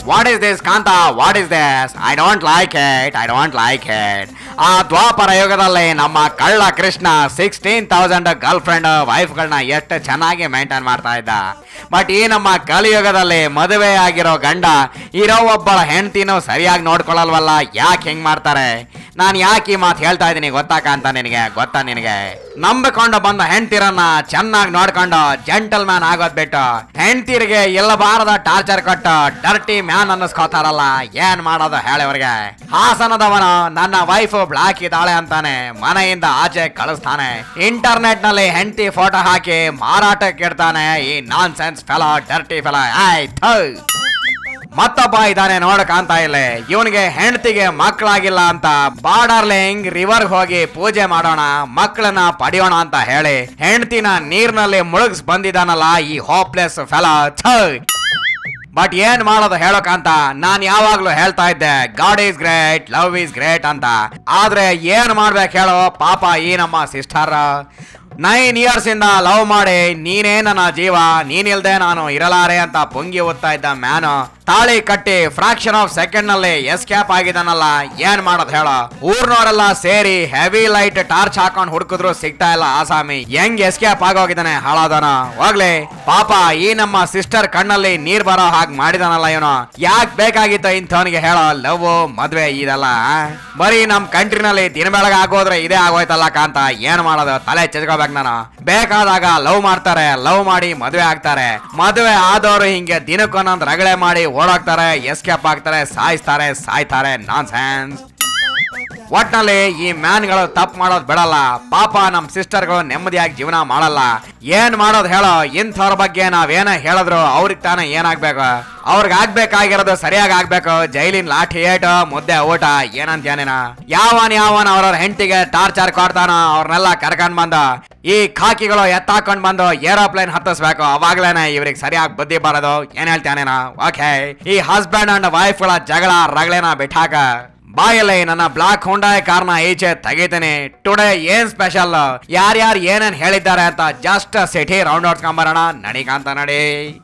what is this Kantha what is this I don't like it I don't like it ಆ ದ್ವಾಪರ ಯುಗದಲ್ಲಿ ನಮ್ಮ ಕಳ್ಳ Krishna sixteen thousand girlfriend ವೈಫ್ಗಳನ್ನ ಎಷ್ಟು ಚೆನ್ನಾಗಿ ಮೇಂಟೈನ್ ಮಾಡ್ತಾ ಇದ್ದ ಬಟ್ ಈ ನಮ್ಮ ಕಲಿಯುಗದಲ್ಲಿ ಮದುವೆ ಆಗಿರೋ ಗಂಡ ಇರೋ ಒಬ್ಬಳ ಹೆಂಡತಿನೂ ಸರಿಯಾಗಿ ನೋಡ್ಕೊಳ್ಳಲ್ವಲ್ಲ ಯಾಕೆ ಹೆಂಗ್ ಮಾಡ್ತಾರೆ ನಾನು ಯಾಕೆ ಈ ಮಾತು ಹೇಳ್ತಾ ಇದ್ದೀನಿ ಗೊತ್ತಾ ಕಾಂತ ನಿನಗೆ ಗೊತ್ತಾ ನಿನಗೆ ನಂಬಿಕೊಂಡು ಬಂದ ಹೆಂಡ್ತಿರನ್ನ ಚೆನ್ನಾಗಿ ನೋಡ್ಕೊಂಡು ಜೆಂಟಲ್ ಮ್ಯಾನ್ ಆಗೋದ್ ಬಿಟ್ಟು ಹೆಂಡ್ತಿರಿಗೆ ಇಲ್ಲಬಾರದ ಟಾರ್ಚರ್ ಕೊಟ್ಟು ಡರ್ಟಿ ಮ್ಯಾನ್ ಅನ್ನಿಸ್ಕೋತಾರಲ್ಲ ಏನ್ ಮಾಡೋದು ಹೇಳವ್ರಿಗೆ ಹಾಸನದವನು ನನ್ನ ವೈಫ್ ಬ್ಲಾಕ್ ಇದ್ದಾಳೆ ಅಂತಾನೆ ಮನೆಯಿಂದ ಆಚೆ ಕಳಿಸ್ತಾನೆ ಇಂಟರ್ನೆಟ್ ನಲ್ಲಿ ಹೆಂಡತಿ ಫೋಟೋ ಹಾಕಿ ಮಾರಾಟಕ್ಕೆ ಇಡ್ತಾನೆ ಈ nonsense fellow dirty fellow ಆಯ್ತು ಮತ್ತೊಬ್ಬ ಇದ್ದಾನೆ ನೋಡ ಕಾಣ್ತಾ ಇಲ್ಲ ಇವನಿಗೆ ಹೆಂಡತಿಗೆ ಮಕ್ಕಳಾಗಿಲ್ಲ ಅಂತ ಬಾರ್ಡರ್ಲಿಂಗ್ ರಿವರ್ ಹೋಗಿ ಪೂಜೆ ಮಾಡೋಣ ಮಕ್ಕಳನ್ನ ಪಡೆಯೋಣ ಅಂತ ಹೇಳಿ ಹೆಂಡತಿನ ನೀರ್ನಲ್ಲಿ ಮುಳುಗಿಸ್ ಬಂದಿದ್ದಾನಲ್ಲ ಈ ಹೋಪ್ಲೆಸ್ ಫೆಲ ಬಟ್ ಏನ್ ಮಾಡೋದು ಹೇಳೋಕಂತ ನಾನ್ ಯಾವಾಗ್ಲೂ ಹೇಳ್ತಾ ಇದ್ದೆ God is great love is great ಅಂತ ಆದ್ರೆ ಏನ್ ಮಾಡ್ಬೇಕು ಹೇಳೋ ಪಾಪ ಈ ನಮ್ಮ ಸಿಸ್ಟರ್ ನೈನ್ ಇಯರ್ಸ್ ಇಂದ ಲವ್ ಮಾಡಿ ನೀನೇ ನನ್ನ ಜೀವ ನೀನಿಲ್ದೆ ನಾನು ಇರಲಾರೆ ಅಂತ ಪುಂಗಿ ಓದ್ತಾ ಇದ್ದ ಮ್ಯಾನು ತಾಳಿ ಕಟ್ಟಿ ಫ್ರಾಕ್ಷನ್ ಆಫ್ ಸೆಕೆಂಡ್ ನಲ್ಲಿ ಎಸ್ಕೇಪ್ ಆಗಿದಾನಲ್ಲ ಏನ್ ಮಾಡೋದ್ ಹೇಳ ಊರ್ನವರೆಲ್ಲ ಸೇರಿ ಹೆವಿ ಲೈಟ್ ಟಾರ್ಚ್ ಹಾಕೊಂಡ್ ಹುಡುಕಿದ್ರು ಸಿಗ್ತಾ ಇಲ್ಲ ಆಸಾಮಿ ಹೆಂಗ್ ಎಸ್ಕೇಪ್ ಆಗೋಗಿದ್ದಾನೆ ಹಾಳಾದನ ಹೋಗ್ಲಿ ಪಾಪ ಈ ನಮ್ಮ ಸಿಸ್ಟರ್ ಕಣ್ಣಲ್ಲಿ ನೀರ್ ಬರೋ ಹಾಗೆ ಮಾಡಿದಾನಲ್ಲ ಇವನು ಯಾಕೆ ಬೇಕಾಗಿತ್ತು ಇಂಥವನಿಗೆ ಹೇಳೋ ಲವ್ ಮದ್ವೆ ಇದೆಲ್ಲ ಬರೀ ನಮ್ ಕಂಟ್ರಿನಲ್ಲಿ ದಿನ ಬೆಳಗ್ಗೆ ಆಗೋದ್ರೆ ಇದೇ ಆಗೋಯ್ತಲ್ಲ ಕಾಂತ ಏನ್ ಮಾಡೋದು ತಲೆ ಚೆಚ್ಕೋಬೇಕು ನಾನು ಬೇಕಾದಾಗ ಲವ್ ಮಾಡ್ತಾರೆ ಲವ್ ಮಾಡಿ ಮದುವೆ ಆಗ್ತಾರೆ ಮದುವೆ ಆದವರು ಹಿಂಗೆ ದಿನಕ್ಕೊಂದೊಂದು ರಗಳೆ ಮಾಡಿ ಓಡೋಗ್ತಾರೆ ಎಸ್ಕೇಪ್ ಆಗ್ತಾರೆ ಸಾಯಿಸ್ತಾರೆ ಸಾಯ್ತಾರೆ ನಾನ್ ಸೆನ್ಸ್ ಒಟ್ನಲ್ಲಿ ಈ ಮ್ಯಾನ್ಗಳು ತಪ್ಪು ಮಾಡೋದ್ ಬಿಡಲ್ಲ ಪಾಪ ನಮ್ ಸಿಸ್ಟರ್ಗಳು ನೆಮ್ಮದಿಯಾಗಿ ಜೀವನ ಮಾಡಲ್ಲ ಏನ್ ಮಾಡೋದ್ ಹೇಳೋ ಇಂಥವ್ರ ಬಗ್ಗೆ ನಾವೇನ ಹೇಳಿದ್ರು ಅವ್ರಿಗೆ ತಾನೇ ಏನಾಗ್ಬೇಕು ಅವ್ರಿಗೆ ಆಗ್ಬೇಕಾಗಿರೋದು ಸರಿಯಾಗಿ ಆಗ್ಬೇಕು ಜೈಲಿನ ಲಾಠಿ ಏಟು ಮುದ್ದೆ ಊಟ ಏನಂತೇನೇನ ಯಾವನ್ ಯಾವನ್ ಅವ್ರವ್ರ ಹೆಂಡತಿಗೆ ಟಾರ್ಚರ್ ಕೊಡ್ತಾನೋ ಅವ್ರನ್ನೆಲ್ಲ ಕರ್ಕೊಂಡ್ ಬಂದು ಈ ಖಾಕಿಗಳು ಎತ್ತಾಕೊಂಡ್ ಬಂದು ಏರೋಪ್ಲೇನ್ ಹತ್ತಿಸ್ಬೇಕು ಅವಾಗ್ಲೇನೆ ಇವ್ರಿಗೆ ಸರಿಯಾಗಿ ಬುದ್ಧಿ ಬರೋದು ಏನ್ ಹೇಳ್ತಾನೇನ ಓಕೆ ಈ ಹಸ್ಬೆಂಡ್ ಅಂಡ್ ವೈಫ್ ಗಳ ಜಗಳ ರಗಳೇನ ಬಿಟ್ಟಾಕ ಬಾಯಲ್ಲಿ ನನ್ನ ಬ್ಲಾಕ್ ಹುಂಡಾಯ್ ಕಾರ್ನ ಈಚೆ ತೆಗಿತೀನಿ ಟುಡೇ ಏನ್ ಸ್ಪೆಷಲ್ ಯಾರ್ಯಾರು ಏನೇನ್ ಹೇಳಿದ್ದಾರೆ ಅಂತ ಜಸ್ಟ್ ಸಿಟಿ ರೌಂಡ್ ಹೊಡ್ಸ್ಕೊಂಬರೋಣ ನಡಿಕಾಂತ ನಡಿ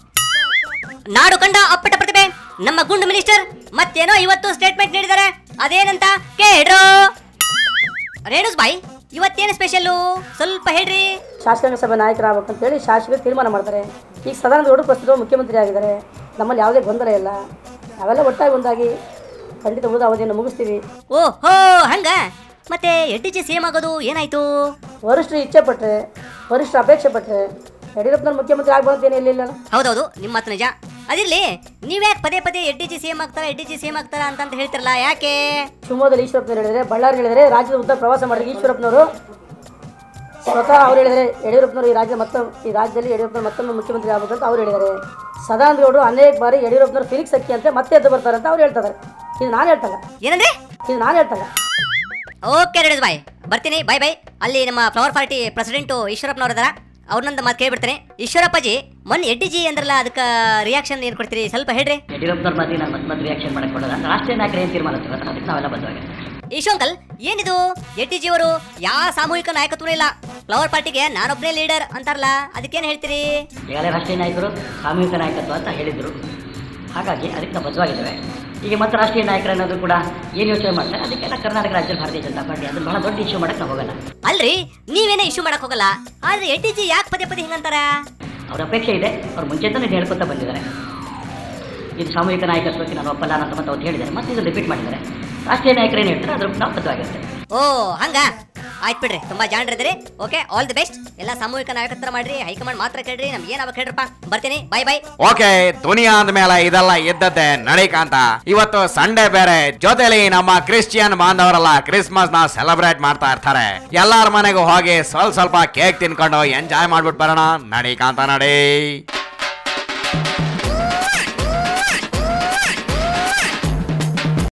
ನಾಡು ಕಂಡ ಅಪ್ಪಟ ಪ್ರತಿಭೆ ನಮ್ಮ ಗುಂಡು ಮಿನಿಸ್ಟರ್ ಮತ್ತೇನೋ ಇವತ್ತು ಸ್ಟೇಟ್ಮೆಂಟ್ ನೀಡಿದ್ದಾರೆ ಅದೇನಂತ ಕೇಳ್ರು ರೇಣುಸ್ ಬಾಯ್ ಇವತ್ತೇನು ಸ್ಪೆಷಲ್ಲು ಸ್ವಲ್ಪ ಹೇಳ್ರಿ ಶಾಸಕಾಂಗ ಸಭೆ ನಾಯಕರಾಗಬೇಕಂತೇಳಿ ಶಾಸಕರು ತೀರ್ಮಾನ ಮಾಡ್ತಾರೆ ಈಗ ಸದಾನಂದ ಗೌಡರು ಪ್ರಸ್ತುತ ಮುಖ್ಯಮಂತ್ರಿ ಆಗಿದ್ದಾರೆ ನಮ್ಮಲ್ಲಿ ಯಾವುದೇ ಗೊಂದಲ ಇಲ್ಲ ನಾವೆಲ್ಲ ಒಟ್ಟಾಗಿ ಒಂದಾಗಿ ಖಂಡಿತ ಉಳಿದ ಅವಧಿಯನ್ನು ಮುಗಿಸ್ತೀವಿ ಓಹೋ ಹಂಗ ಮತ್ತೆ ಎಡ್ ಜಿ ಸೇಮ್ ಆಗೋದು ಏನಾಯ್ತು ವರಿಷ್ಠರು ಇಚ್ಛೆ ಪಟ್ಟರೆ ವರಿಷ್ಠರು ಅಪೇಕ್ಷೆ ಪಟ್ಟರೆ ಯಡಿಯೂರಪ್ಪನವ್ರು ಮುಖ್ಯಮಂತ್ರಿ ಆಗ್ಬಾರ್ದು ಏನು ಇಲ್ಲ ಹೌದೌದು ನಿಮ್ಮ ಮಾತು ನಿಜ ಅದಿರ್ಲಿ ನೀವ್ಯಾಕೆ ಪದೇ ಪದೇ ಎಡ್ ಜಿ ಸೇಮ್ ಆಗ್ತಾರ ಎಡ್ ಜಿ ಸೇಮ್ ಆಗ್ತಾರ ಅಂತ ಹೇಳ್ತಿರಲ್ಲ ಯಾಕೆ ಶಿವಮೊಗ್ಗದಲ್ಲಿ ಈಶ್ವರಪ್ಪನವ್ರು ಹೇಳಿದರೆ ಬಳ್ಳಾರಿ ಹೇಳಿದರೆ ರಾಜ್ಯದ ಉದ್ದ ಪ್ರವಾಸ ಮಾಡಿದ್ರೆ ಈಶ್ವರಪ್ಪನವರು ಸ್ವತಃ ಅವ್ರು ಹೇಳಿದರೆ ಯಡಿಯೂರಪ್ಪನವರು ಈ ರಾಜ್ಯ ಮತ್ತ ಈ ರಾಜ್ಯದಲ್ಲಿ ಯಡಿಯೂರಪ್ಪನವರು ಮತ್ತೊಮ್ಮೆ ಮುಖ್ಯಮಂತ್ರಿ ಆಗ್ಬೇಕಂತ ಅವ್ರು ಹೇಳಿದ್ದಾರೆ ಸದಾನಂದ ಗೌಡರು ಅನೇಕ ಬಾರಿ ಯಡಿಯೂರಪ್ಪನವರು ಫಿನಿಕ್ಸ್ ಅಕ್ಕಿ ಅಂತ ಮತ್ತೆ ಎದ್ದು ಬರ್ತಾರೆ ಅಂತ ಅವ್ರು ಹೇಳ್ತಾರೆ ಇದು ನಾನು ಹೇಳ್ತಲ್ಲ ಏನಂದ್ರೆ ಇದು ನಾನು ಹೇಳ್ತಲ್ಲ ಓಕೆ ರೇಣುಸ್ ಬಾಯ್ ಬರ್ತೀನಿ ಬಾಯ್ ಬಾಯ್ ಅಲ್ಲಿ ನಮ್ಮ ಫ್ಲವರ್ ಪಾರ್ಟಿ ಪ್ರೆಸಿಡೆಂಟು ಈಶ್ವರಪ್ಪನವ್ರ ಇದಾರ ಅವ್ರನ್ನೊಂದು ಮಾತು ಕೇಳ್ಬಿಡ್ತೇನೆ ಈಶ್ವರಪ್ಪಾಜಿ ಮೊನ್ನೆ ಎಡ್ಡಿ ಜಿ ಅಂದ್ರಲ್ಲ ಅದಕ್ಕೆ ರಿಯಾಕ್ಷನ್ ಏನು ಕೊಡ್ತೀರಿ ಸ್ವಲ್ಪ ಹೇಳ್ರಿ ಯಡಿಯೂರಪ್ಪನವ್ರ ಮಾತಿಗೆ ನಾನು ಮತ್ತೆ ಮತ್ತೆ ರಿಯಾಕ್ಷನ್ ಮಾಡಕ್ಕೆ ಕೊಡೋಲ್ಲ ರಾಷ್ಟ್ರೀಯ ನಾಯಕರು ಏನು ತೀರ್ಮಾನ ತಗೋತಾರೆ ಅದಕ್ಕೆ ನಾವೆಲ್ಲ ಬದ್ಧವಾಗಿರ್ತೀವಿ ಈಶು ಅಂಕಲ್ ಏನಿದು ಎಡ್ಡಿ ಜಿ ಅವರು ಯಾವ ಸಾಮೂಹಿಕ ನಾಯಕತ್ವನೂ ಇಲ್ಲ ಫ್ಲವರ್ ಪಾರ್ಟಿಗೆ ನಾನೊಬ್ಬನೇ ಲೀಡರ್ ಅಂತಾರಲ್ಲ ಅದಕ್ಕೇನು ಹೇಳ್ತೀರಿ ಈಗಾಗಲೇ ರಾಷ್ಟ್ರೀಯ ನಾಯಕರು ಸಾಮೂಹಿಕ ನಾಯಕತ್ವ ಅಂತ ಹೇಳಿದರು ಹಾಗಾಗಿ ಅದಕ್ಕೆ ನಾವು ಬದ್ಧವಾಗಿದ್ದೇವೆ ಈಗ ಮತ್ತೆ ರಾಷ್ಟ್ರೀಯ ನಾಯಕರು ಅನ್ನೋದು ಕೂಡ ಏನು ಯೋಚನೆ ಮಾಡ್ತಾರೆ ಅದಕ್ಕೆಲ್ಲ ಕರ್ನಾಟಕ ರಾಜ್ಯದ ಭಾರತೀಯ ಜನತಾ ಪಾರ್ಟಿ ಅದನ್ನು ಬಹಳ ದೊಡ್ಡ ಇಶ್ಯೂ ಮಾಡಕ್ಕೆ ನಾವು ಹೋಗಲ್ಲ ಅಲ್ರಿ ನೀವೇನೇ ಇಶ್ಯೂ ಮಾಡಕ್ ಹೋಗಲ್ಲ ಆದ್ರೆ ಎಡ್ಡಿ ಜಿ ಯಾಕೆ ಪದೇ ಪದೇ ಹಿಂಗಂತಾರ ಅವ್ರ ಅಪೇಕ್ಷೆ ಇದೆ ಅವ್ರು ಮುಂಚೆನೇ ಇದು ಹೇಳ್ಕೊತಾ ಬಂದಿದ್ದಾರೆ ಇದು ಸಾಮೂಹಿಕ ನಾಯಕತ್ವಕ್ಕೆ ನಾನು ಒಪ್ಪಲ್ಲ ಅಂತ ಮತ್ತೆ ಅವ್ರು ಹೇಳಿದ್ದಾರೆ ಮತ್ತೆ ಇದು ರಿಪೀಟ್ ಮಾಡಿದ್ದಾರೆ ರಾಷ್ಟ್ರೀಯ ನಾಯಕರು ಏನು ಹೇಳ್ತಾರೆ ಅದ್ರ ನಾವು ಬದ್ಧವಾಗಿರ್ತೇವೆ ಓ ಹಂಗ ಆಯ್ತು ಬಿಡ್ರಿ ತುಂಬಾ ಜಾಣ್ರಿದ್ರಿ ಓಕೆ ಆಲ್ ದಿ ಬೆಸ್ಟ್ ಎಲ್ಲ ಸಾಮೂಹಿಕ ನಾಯಕತ್ವ ಮಾಡ್ರಿ ಹೈಕಮಾಂಡ್ ಮಾತ್ರ ಕೇಳ್ರಿ ನಮ್ಗೆ ಏನಾಗ ಹೇಳ್ರಪ್ಪ ಬರ್ತೀನಿ ಬಾಯ್ ಬಾಯ್ ಓಕೆ ದುನಿಯಾ ಅಂದ್ಮೇಲೆ ಇದೆಲ್ಲ ಇದ್ದದ್ದೇ ನಡಿಕಾಂತ ಇವತ್ತು ಸಂಡೇ ಬೇರೆ ಜೊತೆಲಿ ನಮ್ಮ ಕ್ರಿಶ್ಚಿಯನ್ ಬಾಂಧವರೆಲ್ಲ ಕ್ರಿಸ್ಮಸ್ ನ ಸೆಲೆಬ್ರೇಟ್ ಮಾಡ್ತಾ ಇರ್ತಾರೆ ಎಲ್ಲಾರ ಮನೆಗೂ ಹೋಗಿ ಸ್ವಲ್ಪ ಸ್ವಲ್ಪ ಕೇಕ್ ತಿನ್ಕೊಂಡು ಎಂಜಾಯ್ ಮಾಡ್ಬಿಟ್ಟು ಬರೋಣ ನಡಿಕಾಂತ ನಡಿ